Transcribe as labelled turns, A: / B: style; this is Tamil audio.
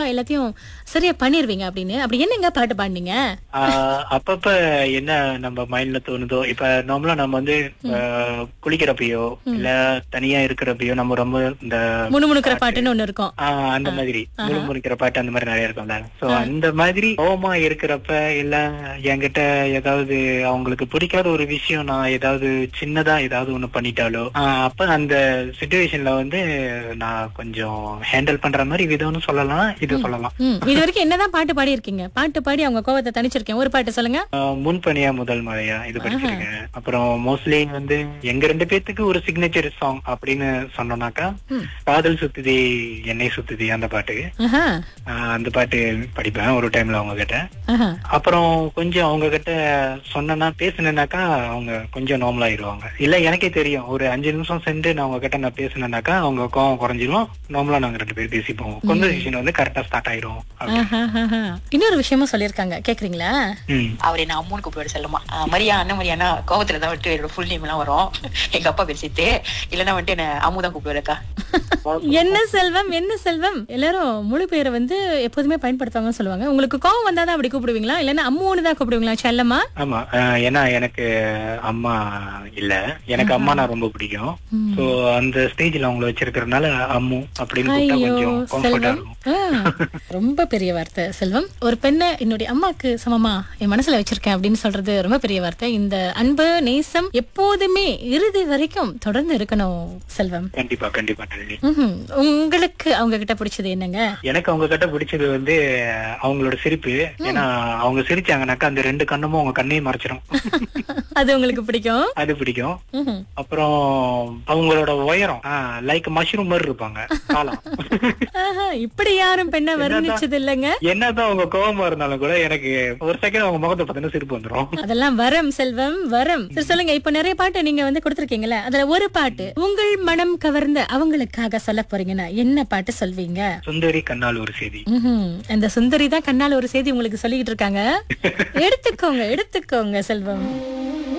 A: எல்லாத்தையும் சரியா பண்ணிருவீங்க அப்படின்னு அப்படி என்னங்க பாட்டு பாடுனீங்க
B: ஆஹ் அப்பப்ப என்ன நம்ம மைண்ட்ல தோணுதோ இப்ப நார்மலா நம்ம வந்து ஆஹ் குளிக்கிறப்பயோ இல்ல தனியா இருக்கிறப்பயோ நம்ம ரொம்ப இந்த
A: முணுமுணுக்கிற பாட்டுன்னு ஒண்ணு இருக்கும்
B: ஆஹ் அந்த மாதிரி முழுமுறிக்கிற பாட்டு அந்த மாதிரி நிறைய இருக்கும்ல சோ அந்த மாதிரி கோவமா இருக்கிறப்ப இல்ல என்கிட்ட ஏதாவது அவங்களுக்கு பிடிக்காத ஒரு விஷயம் நான் ஏதாவது சின்னதா ஏதாவது ஒண்ணு பண்ணிட்டாலோ ஆஹ் அப்ப அந்த சுச்சுவேஷன்ல வந்து நான் கொஞ்சம் ஹேண்டில் பண்ற மாதிரி விதம்னு சொல்லலாம் இது சொல்லலாம்
A: ம், இது வரைக்கும் என்னதான் பாட்டு பாடி இருக்கீங்க பாட்டு பாடி அவங்க கோவத்தை தணிச்சிருக்கேன் ஒரு பாட்டு சொல்லுங்க
B: ஆஹ் முன்பனியா முதல் மழையா இது படிச்சிருக்கேன் அப்புறம் மோஸ்ட்லி வந்து எங்க ரெண்டு பேத்துக்கு ஒரு சிக்னேச்சர் சாங் அப்படின்னு சொன்னோம்னாக்கா காதல் சுத்துதி என்னை சுத்துதி அந்த பாட்டு
A: ஆஹா,
B: ஆஹ் அந்த பாட்டு படிப்பேன் ஒரு டைம்ல அவங்க கிட்ட
A: ஆஹா.
B: அப்புறம் கொஞ்சம் அவங்க கிட்ட சொன்னேன்னா பேசுனேனாக்கா அவங்க கொஞ்சம் நார்மல் ஆயிடுவாங்க இல்ல எனக்கே தெரியும் ஒரு அஞ்சு நிமிஷம் சென்று நான் அவங்க கிட்ட நான் பேசுனேனாக்கா அவங்க கோவம் குறைஞ்சிரும் நார்மலா நாங்க ரெண்டு பேரும் பேசிப்போம் கான்வர்சேஷன் வந்து கரெக்டா ஸ்டார்ட் ஆயிரும் அப்படி.
A: ஆஹா, ஆஹா. இன்னொரு விஷயமும் சொல்லிருக்காங்க கேக்குறீங்களா
B: ம்.
C: அவர் என்ன அம்முன்னு கூப்பிடுவாரு செல்லமா ஆஹ் மரியா அண்ணன் மரியானா கோவத்துல தான் வந்துட்டு என்னோட ஃபுல் நேம் எல்லாம் வரும் எங்க அப்பா பேர் சித்து இல்லைன்னா வந்துட்டு என்ன அம்மு தான் கூப்பிடுவாருக்கா
A: என்ன செல்வம் என்ன செல்வம் எல்லாரும் முழு பேரை வந்து எப்போதுமே பயன்படுத்துவாங்கன்னு சொல்லுவாங்க உங்களுக்கு கோவம் வந்தாதான் அப்படி கூப்பிடுவீங்களா இல்லன்னா அம்முன்னு தான் கூப்பிடுவீங்களா செல்லமா
B: ஆமா ஆஹ் ஏன்னா எனக்கு அம்மா இல்ல எனக்கு அம்மா நான் ரொம்ப பிடிக்கும் சோ அந்த ஸ்டேஜ்ல அவங்கள வச்சிருக்கிறதுனால அம்மு அப்படின்னு கூப்பிட்டா
A: ஐயோ
B: கொஞ்சம் கம்ஃபர்டா
A: செல்வம்
B: இருக்கும்
A: ஆ, ரொம்ப பெரிய வார்த்தை செல்வம் ஒரு பெண்ணை என்னுடைய அம்மாக்கு சமமா என் மனசுல வச்சிருக்கேன் அப்படின்னு சொல்றது ரொம்ப பெரிய வார்த்தை இந்த அன்பு நேசம் எப்போதுமே இறுதி வரைக்கும் தொடர்ந்து இருக்கணும் செல்வம்
B: கண்டிப்பா கண்டிப்பா நளினி
A: ம்ஹும். உங்களுக்கு அவங்க கிட்ட பிடிச்சது என்னங்க
B: எனக்கு அவங்க கிட்ட பிடிச்சது வந்து அவங்களோட சிரிப்பு ஏன்னா அவங்க சிரிச்சாங்கனாக்கா அந்த ரெண்டு கண்ணுமும் அவங்க கண்ணையும் மறைச்சிரும்
A: அது உங்களுக்கு பிடிக்கும்
B: அது பிடிக்கும்
A: ம்ஹும்.
B: அப்புறம் அவங்களோட உயரம் லைக் மஷ்ரூம் மாதிரி இருப்பாங்க காலம்
A: ஆஹா, இப்படி யாரும் பெண்ணை வர்ணிச்சது இல்லைங்க
B: என்னதான் அவங்க கோபமா இருந்தாலும் கூட எனக்கு ஒரு செகண்ட் அவங்க முகத்தை பார்த்தீங்கன்னா சிரிப்பு வந்துரும்
A: அதெல்லாம் வரம் செல்வம் வரம் சரி சொல்லுங்க இப்ப நிறைய பாட்டு நீங்க வந்து கொடுத்திருக்கீங்கல்ல அதுல ஒரு பாட்டு உங்கள் மனம் கவர்ந்த அவங்களுக்காக சொல்ல போறீங்கன்னா என்ன பாட்டு சொல்வீங்க
B: சுந்தரி கண்ணால் ஒரு செய்தி
A: ம்ஹும். அந்த சுந்தரி தான் கண்ணால ஒரு செய்தி உங்களுக்கு சொல்லிக்கிட்டு இருக்காங்க எடுத்துக்கோங்க எடுத்துக்கோங்க செல்வம்